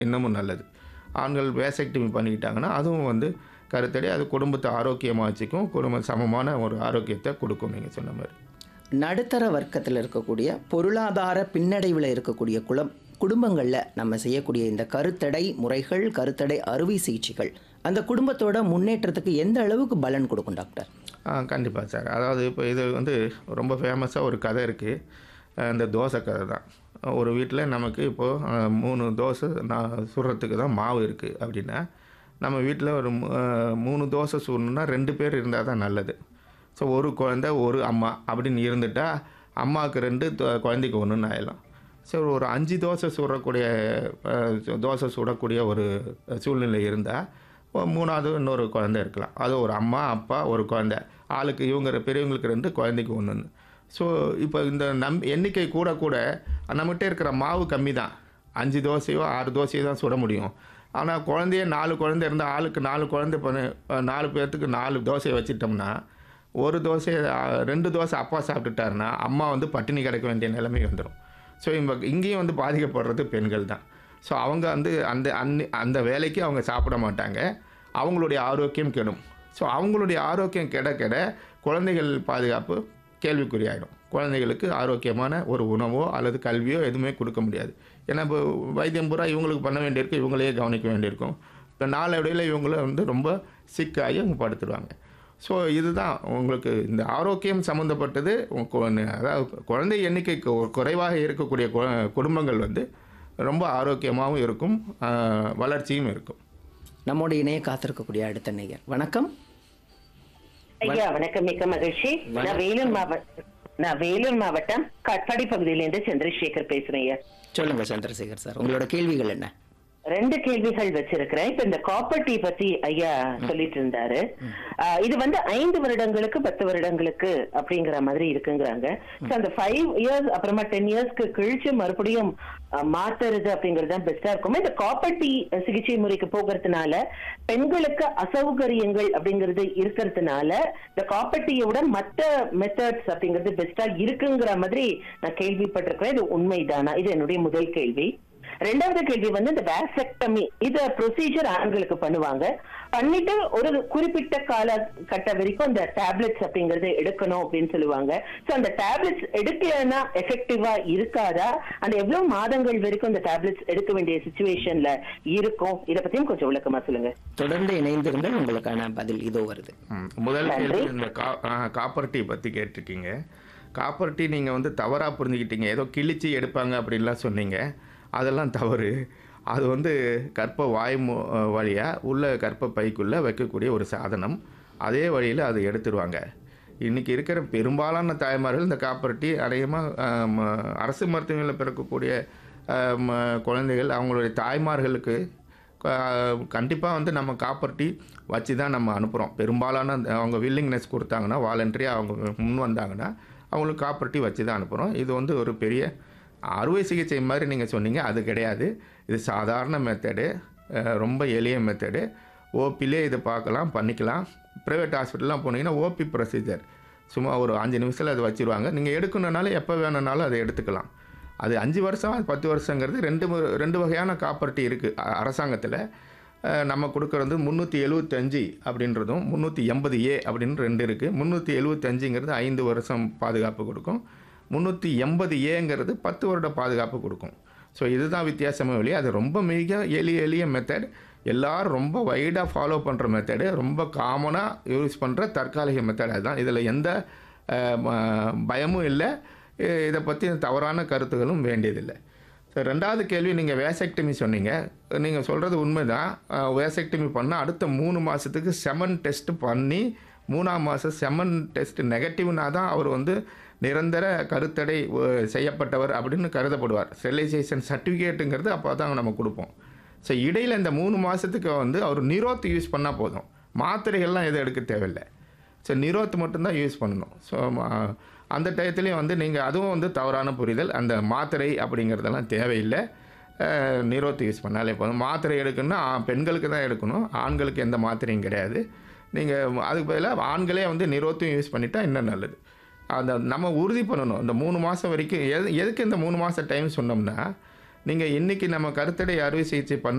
இன்னமும் நல்லது ஆண்கள் வேசக்டமி பண்ணிக்கிட்டாங்கன்னா அதுவும் வந்து கருத்தடை அது குடும்பத்தை ஆரோக்கியமாக வச்சுக்கும் குடும்ப சமமான ஒரு ஆரோக்கியத்தை கொடுக்கும் நீங்கள் சொன்ன மாதிரி நடுத்தர வர்க்கத்தில் இருக்கக்கூடிய பொருளாதார பின்னடைவில் இருக்கக்கூடிய குலம் குடும்பங்களில் நம்ம செய்யக்கூடிய இந்த கருத்தடை முறைகள் கருத்தடை அறுவை சிகிச்சைகள் அந்த குடும்பத்தோட முன்னேற்றத்துக்கு எந்த அளவுக்கு பலன் கொடுக்கும் டாக்டர் ஆ கண்டிப்பாக சார் அதாவது இப்போ இது வந்து ரொம்ப ஃபேமஸாக ஒரு கதை இருக்குது இந்த தோசை கதை தான் ஒரு வீட்டில் நமக்கு இப்போது மூணு தோசை நான் சுடுறதுக்கு தான் மாவு இருக்குது அப்படின்னா நம்ம வீட்டில் ஒரு மூ- அஹ், மூணு தோசை சுடணுன்னா ரெண்டு பேர் இருந்தால் தான் நல்லது ஸோ ஒரு குழந்தை ஒரு அம்மா அப்படின்னு இருந்துட்டா அம்மாவுக்கு ரெண்டு தொ- குழந்தைக்கு ஒன்றுன்னு ஆயிடலாம் ஸோ ஒரு அஞ்சு தோசை சுடக்கூடிய அஹ், தோசை சுடக்கூடிய ஒரு சூழ்நிலை இருந்தால் மூணாவது இன்னொரு குழந்தை இருக்கலாம் அது ஒரு அம்மா அப்பா ஒரு குழந்தை ஆளுக்கு இவங்க பெரியவங்களுக்கு ரெண்டு குழந்தைக்கு ஒன்றுன்னு ஸோ இப்போ இந்த நம் எண்ணிக்கை கூட கூட நம்மகிட்ட இருக்கிற மாவு கம்மி தான் அஞ்சு தோசையோ ஆறு தோசையோ தான் சுட முடியும் ஆனால் குழந்தைய நாலு குழந்தை இருந்தால் ஆளுக்கு நாலு குழந்தை பண்ணு நாலு பேர்த்துக்கு நாலு தோசையை வச்சிட்டோம்னா ஒரு தோசை ரெண்டு தோசை அப்பா சாப்பிட்டுட்டாருன்னா அம்மா வந்து பட்டினி கிடக்க வேண்டிய நிலைமை வந்துடும் ஸோ இவங்க இங்கேயும் வந்து பாதிக்கப்படுறது பெண்கள் தான் ஸோ அவங்க வந்து அந்த அன்னி அந்த வேலைக்கு அவங்க சாப்பிட மாட்டாங்க அவங்களுடைய ஆரோக்கியம் கெடும் ஸோ அவங்களுடைய ஆரோக்கியம் கெட கெட குழந்தைகள் பாதுகாப்பு கேள்விக்குறியாயிடும் குழந்தைகளுக்கு ஆரோக்கியமான ஒரு உணவோ அல்லது கல்வியோ எதுவுமே கொடுக்க முடியாது ஏன்னா இப்போ வைத்தியம் பூரா இவங்களுக்கு பண்ண வேண்டியிருக்கும் இவங்களையே கவனிக்க வேண்டியிருக்கும் இப்போ நாளடைவில் இவங்கள வந்து ரொம்ப சிக்காகி அவங்க படுத்துடுவாங்க ஸோ இதுதான் உங்களுக்கு இந்த ஆரோக்கியம் சம்மந்தப்பட்டது உங்க கு- அதாவது குழந்தை எண்ணிக்கை கு- குறைவாக இருக்கக்கூடிய கு- குடும்பங்கள் வந்து ரொம்ப ஆரோக்கியமாகவும் இருக்கும் ஆஹ், வளர்ச்சியும் இருக்கும் நம்மோட இணைய காத்திருக்கக்கூடிய அடுத்த நேயர் வணக்கம் ஐயா வணக்கம் மிக்க மகிழ்ச்சி நான் வேலூர் மாவட்டம் நான் வேலூர் மாவட்டம் கட்பாடி பகுதியிலிருந்து சந்திரசேகர் பேசுறேன் ஐயா சொல்லுங்க சந்திரசேகர் சார் உங்களோட கேள்விகள் என்ன ரெண்டு கேள்விகள் வச்சிருக்கிறேன் இப்ப இந்த காப்பர் டீ பத்தி ஐயா சொல்லிட்டு இருந்தாரு ஆஹ் இது வந்து ஐந்து வருடங்களுக்கு பத்து வருடங்களுக்கு அப்படிங்கிற மாதிரி இருக்குங்கிறாங்க So, அந்த ஃபைவ் இயர்ஸ் அப்புறமா டென் இயர்ஸ்க்கு கழிச்சு மறுபடியும் ஆஹ், மாத்துறது அப்படிங்கிறது தான் பெஸ்டா இருக்கும் இந்த காப்பர் டீ சிகிச்சை முறைக்கு போகிறதுனால பெண்களுக்கு அசௌகரியங்கள் அப்படிங்கிறது இருக்கிறதுனால இந்த காப்பர் டீயோட மத்த மெத்தட்ஸ் அப்படிங்கிறது பெஸ்டா இருக்குங்கிற மாதிரி நான் கேள்விப்பட்டிருக்கிறேன் இது உண்மைதானா இது என்னுடைய முதல் கேள்வி ரெண்டாவது கேள்வி வந்து இந்த வேசெக்டமி இத ப்ரொசீஜர் ஆண்களுக்கு பண்ணுவாங்க பண்ணிட்டு ஒரு குறிப்பிட்ட கால கட்ட வரைக்கும் அந்த டேப்லெட்ஸ் அப்படிங்கறது எடுக்கணும் அப்படின்னு சொல்லுவாங்க சோ அந்த டேப்லெட்ஸ் எடுக்கலன்னா எஃபெக்டிவா இருக்காதா அந்த எவ்வளவு மாதங்கள் வரைக்கும் அந்த டேப்லெட்ஸ் எடுக்க வேண்டிய சுச்சுவேஷன்ல இருக்கும் இத பத்தியும் கொஞ்சம் விளக்கமா சொல்லுங்க தொடர்ந்து இணைந்திருங்கள் உங்களுக்கான பதில் இதோ வருது ம். முதல் நன்றி. கேள்வி இந்த கா ஆ, காப்பர் டீ பற்றி கேட்டிருக்கீங்க காப்பர் டீ நீங்கள் வந்து தவறாக புரிஞ்சுக்கிட்டீங்க ஏதோ கிழிச்சு எடுப்பாங்க அப்படின்லாம் சொன்னீங்க அதெல்லாம் தவறு அது வந்து கற்ப வாய் வழியாக உள்ள கற்ப பைக்குள்ளே வைக்கக்கூடிய ஒரு சாதனம் அதே வழியில் அதை எடுத்துருவாங்க இன்றைக்கி இருக்கிற பெரும்பாலான தாய்மார்கள் இந்த காப்பர் டீ அதிகமாக அரசு மருத்துவமனையில் பிறக்கக்கூடிய ஆம், குழந்தைகள் அவங்களுடைய தாய்மார்களுக்கு கண்டிப்பாக வந்து நம்ம காப்பர் டீ வச்சு தான் நம்ம அனுப்புகிறோம் பெரும்பாலான அந்த அவங்க வில்லிங்னஸ் கொடுத்தாங்கன்னா வாலண்டரியாக அவங்க முன் வந்தாங்கன்னா அவங்களுக்கு காப்பர் டீ வச்சு தான் அனுப்புகிறோம் இது வந்து ஒரு பெரிய அறுவை சிகிச்சை மாதிரி நீங்கள் சொன்னீங்க அது கிடையாது இது சாதாரண மெத்தடு ரொம்ப எளிய மெத்தடு ஓபிலே இதை பார்க்கலாம் பண்ணிக்கலாம் ப்ரைவேட் ஹாஸ்பிட்டல்லாம் போனீங்கன்னா ஓபி ப்ரொசீஜர் சும்மா ஒரு அஞ்சு நிமிஷத்தில் அதை வச்சிருவாங்க நீங்கள் எடுக்கணுன்னாலும் எப்போ வேணும்னாலும் அதை எடுத்துக்கலாம் அது அஞ்சு வருஷம் அது பத்து வருஷங்கிறது ரெண்டு மு- ரெண்டு வகையான காப்பர்ட்டி இருக்குது அரசாங்கத்தில் நம்ம கொடுக்குறது முந்நூற்றி எழுபத்தஞ்சு அப்படின்றதும் முந்நூற்றி எண்பது ஏ அப்படின்னு ரெண்டு இருக்குது முந்நூற்றி எழுபத்தஞ்சுங்கிறது ஐந்து வருஷம் பாதுகாப்பு கொடுக்கும் முந்நூற்றி எண்பது ஏங்கிறது பத்து வருட பாதுகாப்பு கொடுக்கும் ஸோ இதுதான் வித்தியாசமே வழி அது ரொம்ப மிக எளிய எளிய மெத்தட் எல்லாரும் ரொம்ப வைடாக ஃபாலோ பண்ணுற மெத்தடு ரொம்ப காமனாக யூஸ் பண்ணுற தற்காலிக மெத்தட் அதுதான் இதில் எந்த அஹ், ம- பயமும் இல்லை இ- இதை பற்றி தவறான கருத்துகளும் வேண்டியதில்லை ஸோ ரெண்டாவது கேள்வி நீங்கள் வேசெக்டமி சொன்னீங்க நீங்கள் சொல்கிறது உண்மைதான் வேசெக்டமி பண்ணால் அடுத்த மூணு மாதத்துக்கு செமன் டெஸ்ட் பண்ணி மூணாம் மாதம் செமன் டெஸ்ட் நெகட்டிவ்னா தான் அவர் வந்து நிரந்தர கருத்தடை அஹ், செய்யப்பட்டவர் அப்படின்னு கருதப்படுவார் ஸ்டெரிலைசேஷன் சர்டிஃபிகேட்டுங்கிறது அப்போ தான் நம்ம கொடுப்போம் ஸோ இடையில் இந்த மூணு மாதத்துக்கு வந்து அவர் நிரோத் யூஸ் பண்ணால் போதும் மாத்திரைகள்லாம் எதுவும் எடுக்க தேவையில்லை ஸோ நிரோத் மட்டும்தான் யூஸ் பண்ணணும் ஸோ அந்த டயத்துலேயும் வந்து நீங்கள் அதுவும் வந்து தவறான புரிதல் அந்த மாத்திரை அப்படிங்கிறதெல்லாம் தேவையில்லை அஹ், நிரோத் யூஸ் பண்ணாலே போதும் மாத்திரை எடுக்கணும்னா ஆ- பெண்களுக்கு தான் எடுக்கணும் ஆண்களுக்கு எந்த மாத்திரையும் கிடையாது நீங்கள் அதுக்கு பதிலாக ஆண்களே வந்து நிரோத்தையும் யூஸ் பண்ணிட்டா இன்னும் நல்லது அந்த நம்ம உறுதி பண்ணணும் இந்த மூணு மாதம் வரைக்கும் எது எதுக்கு இந்த மூணு மாதம் டைம் சொன்னோம்னா நீங்கள் இன்னைக்கு நம்ம கருத்தடை அறுவை சிகிச்சை பண்ண